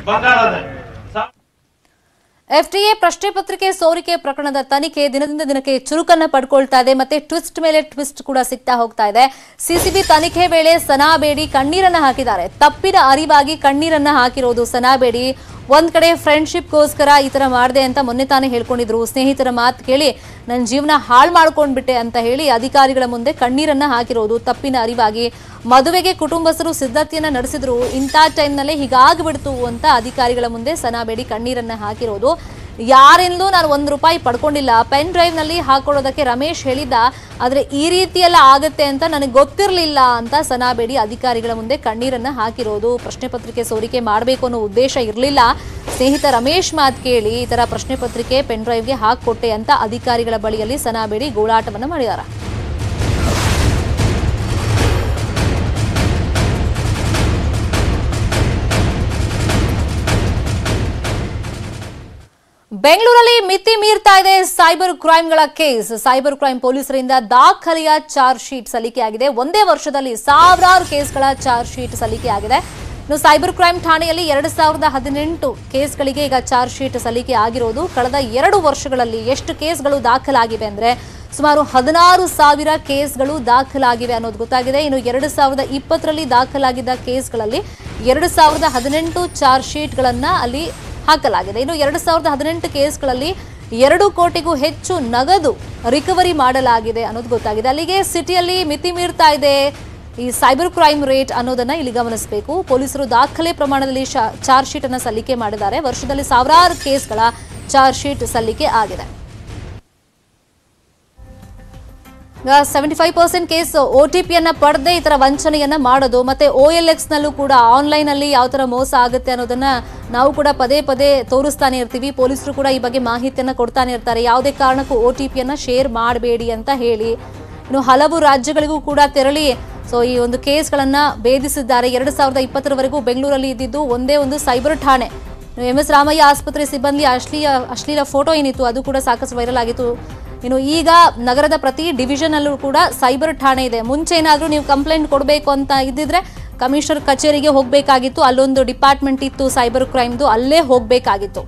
ಬಂಗಾಳದ ಸಾ- ಎಫ್ಡಿಎ ಪ್ರಶ್ನೆ ಪತ್ರಿಕೆ ಸೋರಿಕೆ ಪ್ರಕರಣದ ತನಿಖೆ ದಿನದಿಂದ ದಿನಕ್ಕೆ ಚುರುಕನ್ನ ಪಡ್ಕೊಳ್ತಾ ಇದೆ ಮತ್ತೆ ಟ್ವಿಸ್ಟ್ ಮೇಲೆ ಟ್ವಿಸ್ಟ್ ಕೂಡ ಸಿಗ್ತಾ ಹೋಗ್ತಾ ಇದೆ ಸಿಸಿಬಿ ತನಿಖೆ ವೇಳೆ ಸನಾ ಬೇಡಿ ಕಣ್ಣೀರನ್ನ ಹಾಕಿದ್ದಾರೆ ತಪ್ಪಿನ ಅರಿವಾಗಿ ಕಣ್ಣೀರನ್ನ ಹಾಕಿರೋದು ಸನಾ ಬೇಡಿ ಒಂದ್ ಕಡೆ ಫ್ರೆಂಡ್ಶಿಪ್ಗೋಸ್ಕರ ಈ ತರ ಮಾಡಿದೆ ಅಂತ ಮೊನ್ನೆ ತಾನೇ ಹೇಳ್ಕೊಂಡಿದ್ರು ಸ್ನೇಹಿತರ ಮಾತು ಕೇಳಿ ನನ್ನ ಜೀವನ ಹಾಳು ಮಾಡ್ಕೊಂಡ್ಬಿಟ್ಟೆ ಅಂತ ಹೇಳಿ ಅಧಿಕಾರಿಗಳ ಮುಂದೆ ಕಣ್ಣೀರನ್ನ ಹಾಕಿರೋದು ತಪ್ಪಿನ ಅರಿವಾಗಿ ಮದುವೆಗೆ ಕುಟುಂಬಸ್ಥರು ಸಿದ್ಧತೆಯನ್ನ ನಡೆಸಿದ್ರು ಇಂಥ ಟೈಮ್ನಲ್ಲೇ ಹೀಗಾಗ್ಬಿಡ್ತು ಅಂತ ಅಧಿಕಾರಿಗಳ ಮುಂದೆ ಸನಾ ಬೇಡಿ ಕಣ್ಣೀರನ್ನ ಹಾಕಿರೋದು ಯಾರಿಂದಲೂ ನಾನು ಒಂದು ರೂಪಾಯಿ ಪಡ್ಕೊಂಡಿಲ್ಲ ಪೆನ್ ಡ್ರೈವ್ನಲ್ಲಿ ಹಾಕೊಳ್ಳೋದಕ್ಕೆ ರಮೇಶ್ ಹೇಳಿದ್ದ ಆದರೆ ಈ ರೀತಿಯೆಲ್ಲ ಆಗತ್ತೆ ಅಂತ ನನಗೆ ಗೊತ್ತಿರಲಿಲ್ಲ ಅಂತ ಸನಾ ಬೇಡಿ ಅಧಿಕಾರಿಗಳ ಮುಂದೆ ಕಣ್ಣೀರನ್ನ ಹಾಕಿರೋದು ಪ್ರಶ್ನೆ ಪತ್ರಿಕೆ ಸೋರಿಕೆ ಮಾಡಬೇಕು ಅನ್ನೋ ಉದ್ದೇಶ ಇರಲಿಲ್ಲ ಸ್ನೇಹಿತ ರಮೇಶ್ ಮಾತು ಕೇಳಿ ಈ ಥರ ಪ್ರಶ್ನೆ ಪತ್ರಿಕೆ ಪೆನ್ ಡ್ರೈವ್ಗೆ ಹಾಕೊಟ್ಟೆ ಅಂತ ಅಧಿಕಾರಿಗಳ ಬಳಿಯಲ್ಲಿ ಸನಾ ಬೇಡಿ ಗೋಳಾಟವನ್ನು ಮಾಡಿದ್ದಾರೆ ಬೆಂಗಳೂರಲ್ಲಿ ಮಿತಿ ಮೀರ್ತಾ ಇದೆ ಸೈಬರ್ ಕ್ರೈಮ್ಗಳ ಕೇಸ್ ಸೈಬರ್ ಕ್ರೈಮ್ ಪೊಲೀಸರಿಂದ ದಾಖಲೆಯ ಚಾರ್ಜ್ ಶೀಟ್ ಸಲ್ಲಿಕೆಯಾಗಿದೆ ಒಂದೇ ವರ್ಷದಲ್ಲಿ ಸಾವಿರಾರು ಕೇಸ್ಗಳ ಚಾರ್ಜ್ ಶೀಟ್ ಸಲ್ಲಿಕೆಯಾಗಿದೆ ಇನ್ನು ಸೈಬರ್ ಕ್ರೈಮ್ ಠಾಣೆಯಲ್ಲಿ ಎರಡು ಸಾವಿರದ ಹದಿನೆಂಟು ಕೇಸ್ಗಳಿಗೆ ಈಗ ಚಾರ್ಜ್ ಶೀಟ್ ಸಲ್ಲಿಕೆ ಆಗಿರೋದು ಕಳೆದ ಎರಡು ವರ್ಷಗಳಲ್ಲಿ ಎಷ್ಟು ಕೇಸ್ಗಳು ದಾಖಲಾಗಿವೆ ಅಂದ್ರೆ ಸುಮಾರು ಹದಿನಾರು ಸಾವಿರ ಕೇಸ್ಗಳು ದಾಖಲಾಗಿವೆ ಅನ್ನೋದು ಗೊತ್ತಾಗಿದೆ ಇನ್ನು ಎರಡು ಸಾವಿರದ ಇಪ್ಪತ್ತರಲ್ಲಿ ದಾಖಲಾಗಿದ್ದ ಕೇಸ್ಗಳಲ್ಲಿ ಎರಡು ಸಾವಿರದ ಹದಿನೆಂಟು ಚಾರ್ಜ್ ಶೀಟ್ಗಳನ್ನ ಅಲ್ಲಿ ಹಾಕಲಾಗಿದೆ ಇನ್ನು ಎರಡು ಸಾವಿರದ ಹದಿನೆಂಟು ಕೇಸ್ಗಳಲ್ಲಿ ಎರಡು ಕೋಟಿಗೂ ಹೆಚ್ಚು ನಗದು ರಿಕವರಿ ಮಾಡಲಾಗಿದೆ ಅನ್ನೋದು ಗೊತ್ತಾಗಿದೆ ಅಲ್ಲಿಗೆ ಸಿಟಿಯಲ್ಲಿ ಮಿತಿ ಮೀರ್ತಾ ಇದೆ ಈ ಸೈಬರ್ ಕ್ರೈಮ್ ರೇಟ್ ಅನ್ನೋದನ್ನ ಇಲ್ಲಿ ಗಮನಿಸಬೇಕು ಪೊಲೀಸರು ದಾಖಲೆ ಪ್ರಮಾಣದಲ್ಲಿ ಶಾ- ಚಾರ್ಜ್ ಶೀಟ್ ಅನ್ನ ಸಲ್ಲಿಕೆ ಮಾಡಿದ್ದಾರೆ ವರ್ಷದಲ್ಲಿ ಸಾವಿರಾರು ಕೇಸ್ಗಳ ಚಾರ್ಜ್ ಶೀಟ್ ಸಲ್ಲಿಕೆ ಆಗಿದೆ seventy five percent case O T ಪಿಯನ್ನ ಪಡೆದೇ ಈ ತರ ವಂಚನೆಯನ್ನ ಮಾಡೋದು ಮತ್ತೆ ಒ ಎಲ್ ಎಕ್ಸ್ ನಲ್ಲೂ ಕೂಡ ಆನ್ಲೈನ್ ಅಲ್ಲಿ ಯಾವ ತರ ಮೋಸ ಆಗುತ್ತೆ ಅನ್ನೋದನ್ನ ನಾವು ಕೂಡ ಪದೇ ಪದೇ ತೋರಿಸ್ತಾನೆ ಇರ್ತೀವಿ ಪೊಲೀಸರು ಕೂಡ ಈ ಬಗ್ಗೆ ಮಾಹಿತಿಯನ್ನ ಕೊಡ್ತಾನೆ ಇರ್ತಾರೆ ಯಾವುದೇ ಕಾರಣಕ್ಕೂ ಒ ಟಿ ಪಿಯನ್ನ ಶೇರ್ ಮಾಡಬೇಡಿ ಅಂತ ಹೇಳಿ ಇನ್ನು ಹಲವು ರಾಜ್ಯಗಳಿಗೂ ಕೂಡ ತೆರಳಿ ಸೊ ಈ ಒಂದು ಕೇಸ್ಗಳನ್ನ ಭೇದಿಸಿದ್ದಾರೆ ಎರಡು ಸಾವಿರದ ಇಪ್ಪತ್ತರವರೆಗೂ ಬೆಂಗಳೂರಲ್ಲಿ ಇದ್ದಿದ್ದು ಒಂದೇ ಒಂದು ಸೈಬರ್ ಠಾಣೆ ಎಂ ಎಸ್ ರಾಮಯ್ಯ ಆಸ್ಪತ್ರೆ ಸಿಬ್ಬಂದಿ ಅಶ್ಲೀಯ ಅಶ್ಲೀಲ ಫೋಟೋ ಏನಿತ್ತು ಅದು ಕೂಡ ಸಾಕಷ್ಟು ವೈರಲ್ ಆಗಿತ್ತು ಇನ್ನು ಈಗ ನಗರದ ಪ್ರತಿ ಡಿವಿಷನ್ ಅಲ್ಲೂ ಕೂಡ ಸೈಬರ್ ಠಾಣೆ ಇದೆ ಮುಂಚೆ ಏನಾದರೂ ನೀವು ಕಂಪ್ಲೇಂಟ್ ಕೊಡಬೇಕು ಅಂತ ಇದ್ದಿದ್ರೆ ಕಮಿಷನರ್ ಕಚೇರಿಗೆ ಹೋಗಬೇಕಾಗಿತ್ತು ಅಲ್ಲೊಂದು ಡಿಪಾರ್ಟ್ಮೆಂಟ್ ಇತ್ತು ಸೈಬರ್ ಕ್ರೈಮ್ದು ಅಲ್ಲೇ ಹೋಗಬೇಕಾಗಿತ್ತು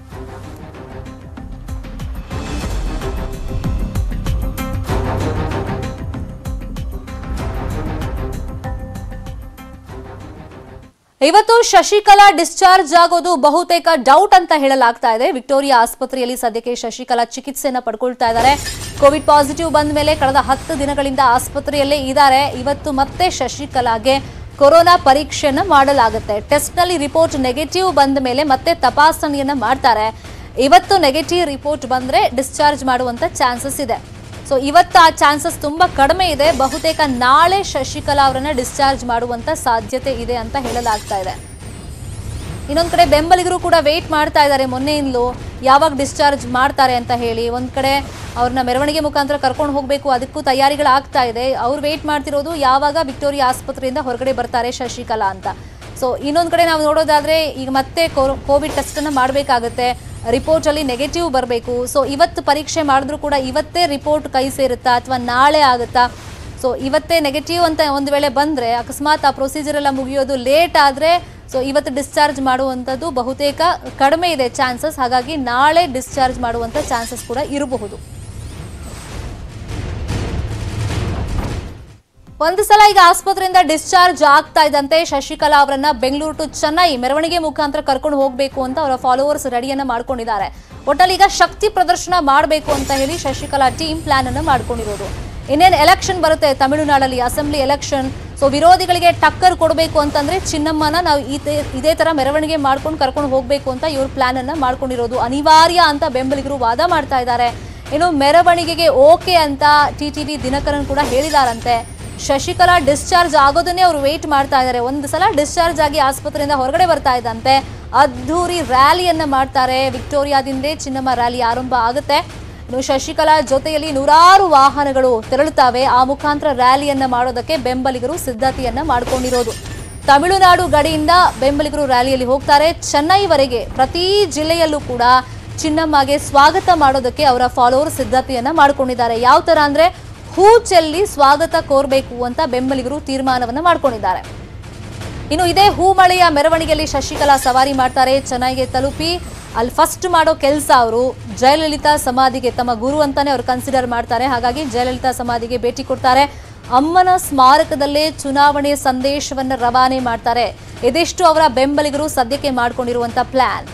ಇವತ್ತು ಶಶಿಕಲಾ ಡಿಸ್ಚಾರ್ಜ್ ಆಗೋದು ಬಹುತೇಕ ಡೌಟ್ ಅಂತ ಹೇಳಲಾಗ್ತಾ ಇದೆ ವಿಕ್ಟೋರಿಯಾ ಆಸ್ಪತ್ರೆಯಲ್ಲಿ ಸದ್ಯಕ್ಕೆ ಶಶಿಕಲಾ ಚಿಕಿತ್ಸೆಯನ್ನ ಪಡ್ಕೊಳ್ತಾ ಇದ್ದಾರೆ ಕೋವಿಡ್ ಪಾಸಿಟಿವ್ ಬಂದ ಮೇಲೆ ಕಳೆದ ಹತ್ತು ದಿನಗಳಿಂದ ಆಸ್ಪತ್ರೆಯಲ್ಲೇ ಇದ್ದಾರೆ ಇವತ್ತು ಮತ್ತೆ ಶಶಿಕಲಾಗೆ ಕೊರೋನಾ ಪರೀಕ್ಷೆಯನ್ನ ಮಾಡಲಾಗುತ್ತೆ ಟೆಸ್ಟ್ನಲ್ಲಿ ರಿಪೋರ್ಟ್ ನೆಗೆಟಿವ್ ಬಂದ ಮೇಲೆ ಮತ್ತೆ ತಪಾಸಣೆಯನ್ನ ಮಾಡ್ತಾರೆ ಇವತ್ತು ನೆಗೆಟಿವ್ ರಿಪೋರ್ಟ್ ಬಂದ್ರೆ ಡಿಸ್ಚಾರ್ಜ್ ಮಾಡುವಂತ ಚಾನ್ಸಸ್ ಇದೆ ಸೊ ಇವತ್ತು ಆ ಚಾನ್ಸಸ್ ತುಂಬಾ ಕಡಿಮೆ ಇದೆ ಬಹುತೇಕ ನಾಳೆ ಶಶಿಕಲಾ ಅವರನ್ನ ಡಿಸ್ಚಾರ್ಜ್ ಮಾಡುವಂತ ಸಾಧ್ಯತೆ ಇದೆ ಅಂತ ಹೇಳಲಾಗ್ತಾ ಇದೆ ಇನ್ನೊಂದ್ ಕಡೆ ಬೆಂಬಲಿಗರು ಕೂಡ ವೇಟ್ ಮಾಡ್ತಾ ಇದ್ದಾರೆ ಮೊನ್ನೆಯಿಂದಲೂ ಯಾವಾಗ ಡಿಸ್ಚಾರ್ಜ್ ಮಾಡ್ತಾರೆ ಅಂತ ಹೇಳಿ ಒಂದ್ ಕಡೆ ಅವ್ರನ್ನ ಮೆರವಣಿಗೆ ಮುಖಾಂತರ ಕರ್ಕೊಂಡು ಹೋಗಬೇಕು ಅದಕ್ಕೂ ತಯಾರಿಗಳಾಗ್ತಾ ಇದೆ ಅವ್ರು ವೇಟ್ ಮಾಡ್ತಿರೋದು ಯಾವಾಗ ವಿಕ್ಟೋರಿಯಾ ಆಸ್ಪತ್ರೆಯಿಂದ ಹೊರಗಡೆ ಬರ್ತಾರೆ ಶಶಿಕಲಾ ಅಂತ ಸೊ ಇನ್ನೊಂದ್ ಕಡೆ ನಾವು ನೋಡೋದಾದ್ರೆ ಈಗ ಮತ್ತೆ ಕೋವಿಡ್ ಟೆಸ್ಟ್ ಅನ್ನ ಮಾಡಬೇಕಾಗುತ್ತೆ ರಿಪೋರ್ಟ್ ಅಲ್ಲಿ ನೆಗೆಟಿವ್ ಬರಬೇಕು ಸೊ ಇವತ್ತು ಪರೀಕ್ಷೆ ಮಾಡಿದ್ರು ಕೂಡ ಇವತ್ತೇ ರಿಪೋರ್ಟ್ ಕೈ ಸೇರುತ್ತಾ ಅಥವಾ ನಾಳೆ ಆಗುತ್ತಾ ಸೊ ಇವತ್ತೇ ನೆಗೆಟಿವ್ ಅಂತ ಒಂದು ವೇಳೆ ಬಂದರೆ ಅಕಸ್ಮಾತ್ ಆ ಪ್ರೊಸೀಜರ್ ಎಲ್ಲ ಮುಗಿಯೋದು ಲೇಟ್ ಆದರೆ ಸೊ ಇವತ್ತು ಡಿಸ್ಚಾರ್ಜ್ ಮಾಡುವಂಥದ್ದು ಬಹುತೇಕ ಕಡಿಮೆ ಇದೆ ಚಾನ್ಸಸ್ ಹಾಗಾಗಿ ನಾಳೆ ಡಿಸ್ಚಾರ್ಜ್ ಮಾಡುವಂಥ ಚಾನ್ಸಸ್ ಕೂಡ ಇರಬಹುದು ಒಂದು ಸಲ ಈಗ ಆಸ್ಪತ್ರೆಯಿಂದ ಡಿಸ್ಚಾರ್ಜ್ ಆಗ್ತಾ ಇದ್ದಂತೆ ಶಶಿಕಲಾ ಅವರನ್ನ ಬೆಂಗಳೂರು ಟು ಚೆನ್ನೈ ಮೆರವಣಿಗೆ ಮುಖಾಂತರ ಕರ್ಕೊಂಡು ಹೋಗಬೇಕು ಅಂತ ಅವರ ಫಾಲೋವರ್ಸ್ ರೆಡಿಯನ್ನ ಮಾಡ್ಕೊಂಡಿದ್ದಾರೆ ಒಟ್ಟಲ್ಲಿ ಈಗ ಶಕ್ತಿ ಪ್ರದರ್ಶನ ಮಾಡಬೇಕು ಅಂತ ಹೇಳಿ ಶಶಿಕಲಾ ಟೀಮ್ ಪ್ಲಾನ್ ಅನ್ನು ಮಾಡ್ಕೊಂಡಿರೋದು ಇನ್ನೇನು ಎಲೆಕ್ಷನ್ ಬರುತ್ತೆ ತಮಿಳುನಾಡಲ್ಲಿ ಅಸೆಂಬ್ಲಿ ಎಲೆಕ್ಷನ್ ಸೊ ವಿರೋಧಿಗಳಿಗೆ ಟಕ್ಕರ್ ಕೊಡಬೇಕು ಅಂತಂದ್ರೆ ಚಿನ್ನಮ್ಮನ ನಾವು ಇದೇ ಇದೇ ತರ ಮೆರವಣಿಗೆ ಮಾಡ್ಕೊಂಡು ಕರ್ಕೊಂಡು ಹೋಗಬೇಕು ಅಂತ ಇವ್ರ ಪ್ಲಾನ್ ಅನ್ನ ಮಾಡ್ಕೊಂಡಿರೋದು ಅನಿವಾರ್ಯ ಅಂತ ಬೆಂಬಲಿಗರು ವಾದ ಮಾಡ್ತಾ ಇದ್ದಾರೆ ಇನ್ನು ಮೆರವಣಿಗೆಗೆ ಓಕೆ ಅಂತ ಟಿ ಟಿ ವಿ ದಿನಕರನ್ ಕೂಡ ಹೇಳಿದಾರಂತೆ ಶಶಿಕಲಾ ಡಿಸ್ಚಾರ್ಜ್ ಆಗೋದನ್ನೇ ಅವರು ವೆಯ್ಟ್ ಮಾಡ್ತಾ ಇದ್ದಾರೆ ಒಂದು ಸಲ ಡಿಸ್ಚಾರ್ಜ್ ಆಗಿ ಆಸ್ಪತ್ರೆಯಿಂದ ಹೊರಗಡೆ ಬರ್ತಾ ಇದ್ದಂತೆ ಅದ್ಧೂರಿ ರ್ಯಾಲಿಯನ್ನ ಮಾಡ್ತಾರೆ ವಿಕ್ಟೋರಿಯಾದಿಂದೇ ಚಿನ್ನಮ್ಮ ರ್ಯಾಲಿ ಆರಂಭ ಆಗುತ್ತೆ ಇನ್ನು ಶಶಿಕಲಾ ಜೊತೆಯಲ್ಲಿ ನೂರಾರು ವಾಹನಗಳು ತೆರಳುತ್ತವೆ ಆ ಮುಖಾಂತರ ರ್ಯಾಲಿಯನ್ನ ಮಾಡೋದಕ್ಕೆ ಬೆಂಬಲಿಗರು ಸಿದ್ಧತೆಯನ್ನ ಮಾಡ್ಕೊಂಡಿರೋದು ತಮಿಳುನಾಡು ಗಡಿಯಿಂದ ಬೆಂಬಲಿಗರು ರ್ಯಾಲಿಯಲ್ಲಿ ಹೋಗ್ತಾರೆ ಚೆನ್ನೈವರೆಗೆ ಪ್ರತಿ ಜಿಲ್ಲೆಯಲ್ಲೂ ಕೂಡ ಚಿನ್ನಮ್ಮಗೆ ಸ್ವಾಗತ ಮಾಡೋದಕ್ಕೆ ಅವರ ಫಾಲೋವರ್ ಸಿದ್ಧತೆಯನ್ನ ಮಾಡ್ಕೊಂಡಿದ್ದಾರೆ ಯಾವ ತರ ಅಂದ್ರೆ ಹೂ ಚೆಲ್ಲಿ ಸ್ವಾಗತ ಕೋರ್ಬೇಕು ಅಂತ ಬೆಂಬಲಿಗರು ತೀರ್ಮಾನವನ್ನ ಮಾಡ್ಕೊಂಡಿದ್ದಾರೆ ಇನ್ನು ಇದೇ ಹೂಮಳೆಯ ಮೆರವಣಿಗೆಯಲ್ಲಿ ಶಶಿಕಲಾ ಸವಾರಿ ಮಾಡ್ತಾರೆ ಚೆನ್ನೈಗೆ ತಲುಪಿ ಅಲ್ಲಿ ಫಸ್ಟ್ ಮಾಡೋ ಕೆಲಸ ಅವರು ಜಯಲಲಿತಾ ಸಮಾಧಿಗೆ ತಮ್ಮ ಗುರು ಅಂತಾನೆ ಅವರು ಕನ್ಸಿಡರ್ ಮಾಡ್ತಾರೆ ಹಾಗಾಗಿ ಜಯಲಲಿತಾ ಸಮಾಧಿಗೆ ಭೇಟಿ ಕೊಡ್ತಾರೆ ಅಮ್ಮನ ಸ್ಮಾರಕದಲ್ಲೇ ಚುನಾವಣೆ ಸಂದೇಶವನ್ನ ರವಾನೆ ಮಾಡ್ತಾರೆ ಇದಿಷ್ಟು ಅವರ ಬೆಂಬಲಿಗರು ಸದ್ಯಕ್ಕೆ ಮಾಡಿಕೊಂಡಿರುವಂತ ಪ್ಲಾನ್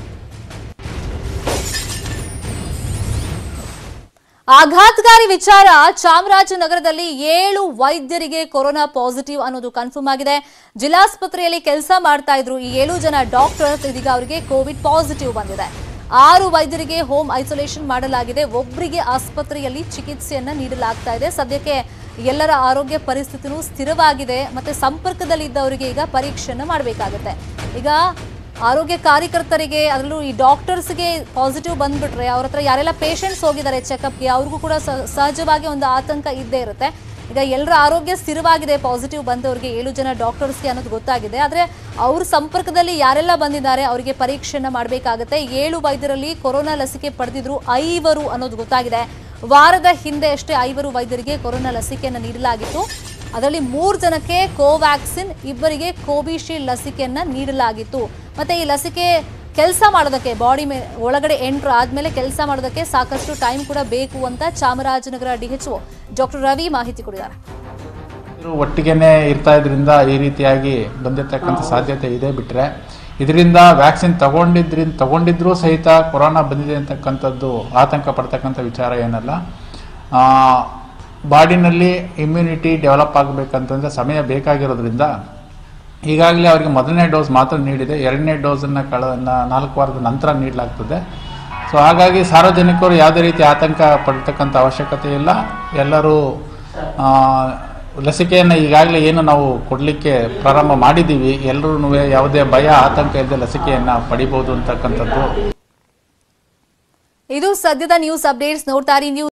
ಆಘಾತಕಾರಿ ವಿಚಾರ ಚಾಮರಾಜನಗರದಲ್ಲಿ ಏಳು ವೈದ್ಯರಿಗೆ ಕೊರೋನಾ ಪಾಸಿಟಿವ್ ಅನ್ನೋದು ಕನ್ಫರ್ಮ್ ಆಗಿದೆ ಜಿಲ್ಲಾಸ್ಪತ್ರೆಯಲ್ಲಿ ಕೆಲಸ ಮಾಡ್ತಾ ಇದ್ರು ಈ ಏಳು ಜನ ಡಾಕ್ಟರ್ಸ್ ಇದೀಗ ಅವರಿಗೆ ಕೋವಿಡ್ ಪಾಸಿಟಿವ್ ಬಂದಿದೆ ಆರು ವೈದ್ಯರಿಗೆ ಹೋಮ್ ಐಸೋಲೇಷನ್ ಮಾಡಲಾಗಿದೆ ಒಬ್ಬರಿಗೆ ಆಸ್ಪತ್ರೆಯಲ್ಲಿ ಚಿಕಿತ್ಸೆಯನ್ನ ನೀಡಲಾಗ್ತಾ ಇದೆ ಸದ್ಯಕ್ಕೆ ಎಲ್ಲರ ಆರೋಗ್ಯ ಪರಿಸ್ಥಿತಿನೂ ಸ್ಥಿರವಾಗಿದೆ ಮತ್ತೆ ಸಂಪರ್ಕದಲ್ಲಿದ್ದವರಿಗೆ ಈಗ ಪರೀಕ್ಷೆಯನ್ನ ಮಾಡಬೇಕಾಗುತ್ತೆ ಈಗ ಆರೋಗ್ಯ ಕಾರ್ಯಕರ್ತರಿಗೆ ಅದರಲ್ಲೂ ಈ ಡಾಕ್ಟರ್ಸ್ಗೆ ಪಾಸಿಟಿವ್ ಬಂದ್ಬಿಟ್ರೆ ಅವ್ರ ಹತ್ರ ಯಾರೆಲ್ಲ ಪೇಷಂಟ್ಸ್ ಹೋಗಿದ್ದಾರೆ ಚೆಕಪ್ಗೆ ಅವ್ರಿಗೂ ಕೂಡ ಸ- ಸಹಜವಾಗಿ ಒಂದು ಆತಂಕ ಇದ್ದೇ ಇರುತ್ತೆ ಈಗ ಎಲ್ಲರ ಆರೋಗ್ಯ ಸ್ಥಿರವಾಗಿದೆ ಪಾಸಿಟಿವ್ ಬಂದವರಿಗೆ ಏಳು ಜನ ಡಾಕ್ಟರ್ಸ್ಗೆ ಅನ್ನೋದು ಗೊತ್ತಾಗಿದೆ ಆದರೆ ಅವ್ರ ಸಂಪರ್ಕದಲ್ಲಿ ಯಾರೆಲ್ಲ ಬಂದಿದ್ದಾರೆ ಅವರಿಗೆ ಪರೀಕ್ಷೆಯನ್ನ ಮಾಡಬೇಕಾಗುತ್ತೆ ಏಳು ವೈದ್ಯರಲ್ಲಿ ಕೊರೋನಾ ಲಸಿಕೆ ಪಡೆದಿದ್ರು ಐವರು ಅನ್ನೋದು ಗೊತ್ತಾಗಿದೆ ವಾರದ ಹಿಂದೆ ಅಷ್ಟೇ ಐವರು ವೈದ್ಯರಿಗೆ ಕೊರೋನಾ ಲಸಿಕೆಯನ್ನು ನೀಡಲಾಗಿತ್ತು ಅದರಲ್ಲಿ ಮೂರು ಜನಕ್ಕೆ ಕೋವ್ಯಾಕ್ಸಿನ್ ಇಬ್ಬರಿಗೆ ಕೋವಿಶೀಲ್ಡ್ ಲಸಿಕೆಯನ್ನ ನೀಡಲಾಗಿತ್ತು ಮತ್ತೆ ಈ ಲಸಿಕೆ ಕೆಲಸ ಮಾಡೋದಕ್ಕೆ ಬಾಡಿ ಮೇ ಒಳಗಡೆ ಎಂಟ್ರ್ ಆದ್ಮೇಲೆ ಕೆಲಸ ಮಾಡೋದಕ್ಕೆ ಸಾಕಷ್ಟು ಟೈಮ್ ಕೂಡ ಬೇಕು ಅಂತ ಚಾಮರಾಜನಗರ ಡಿಎಚ್ಒ ಡಾಕ್ಟರ್ ರವಿ ಮಾಹಿತಿ ಕೊಟ್ಟಿದ್ದಾರೆ ಇವರು ಒಟ್ಟಿಗೆನೆ ಇರ್ತಾ ಇದ್ರಿಂದ ಈ ರೀತಿಯಾಗಿ ಬಂದಿರತಕ್ಕಂಥ ಸಾಧ್ಯತೆ ಇದೆ ಬಿಟ್ರೆ ಇದರಿಂದ ವ್ಯಾಕ್ಸಿನ್ ತಗೊಂಡಿದ್ರಿಂದ ತಗೊಂಡಿದ್ರೂ ಸಹಿತ ಕೊರೋನಾ ಬಂದಿದೆ ಅಂತಕ್ಕಂಥದ್ದು ಆತಂಕ ಪಡ್ತಕ್ಕಂಥ ವಿಚಾರ ಏನಲ್ಲ ಬಾಡಿನಲ್ಲಿ ಇಮ್ಯುನಿಟಿ ಡೆವಲಪ್ ಆಗಬೇಕಂತಂದ್ರೆ ಸಮಯ ಬೇಕಾಗಿರೋದ್ರಿಂದ ಈಗಾಗಲೇ ಅವರಿಗೆ ಮೊದಲನೇ ಡೋಸ್ ಮಾತ್ರ ನೀಡಿದೆ ಎರಡನೇ ಡೋಸನ್ನು ಕಳ ನ- ನಾಲ್ಕು ವಾರದ ನಂತರ ನೀಡಲಾಗ್ತದೆ ಸೊ ಹಾಗಾಗಿ ಸಾರ್ವಜನಿಕರು ಯಾವುದೇ ರೀತಿ ಆತಂಕ ಪಡ್ತಕ್ಕಂಥ ಅವಶ್ಯಕತೆ ಇಲ್ಲ ಎಲ್ಲರೂ ಆ, ಲಸಿಕೆಯನ್ನು ಈಗಾಗಲೇ ಏನು ನಾವು ಕೊಡಲಿಕ್ಕೆ ಪ್ರಾರಂಭ ಮಾಡಿದ್ದೀವಿ ಎಲ್ಲರೂ ಯಾವುದೇ ಭಯ ಆತಂಕ ಇಲ್ಲದೆ ಲಸಿಕೆಯನ್ನು ಪಡಿಬೋದು ಅಂತಕ್ಕಂಥದ್ದು ಇದು ಸದ್ಯದ ನ್ಯೂಸ್ ಅಪ್ಡೇಟ್ಸ್ ನೋಡ್ತಾ ಇರಿ ನ್ಯೂಸ್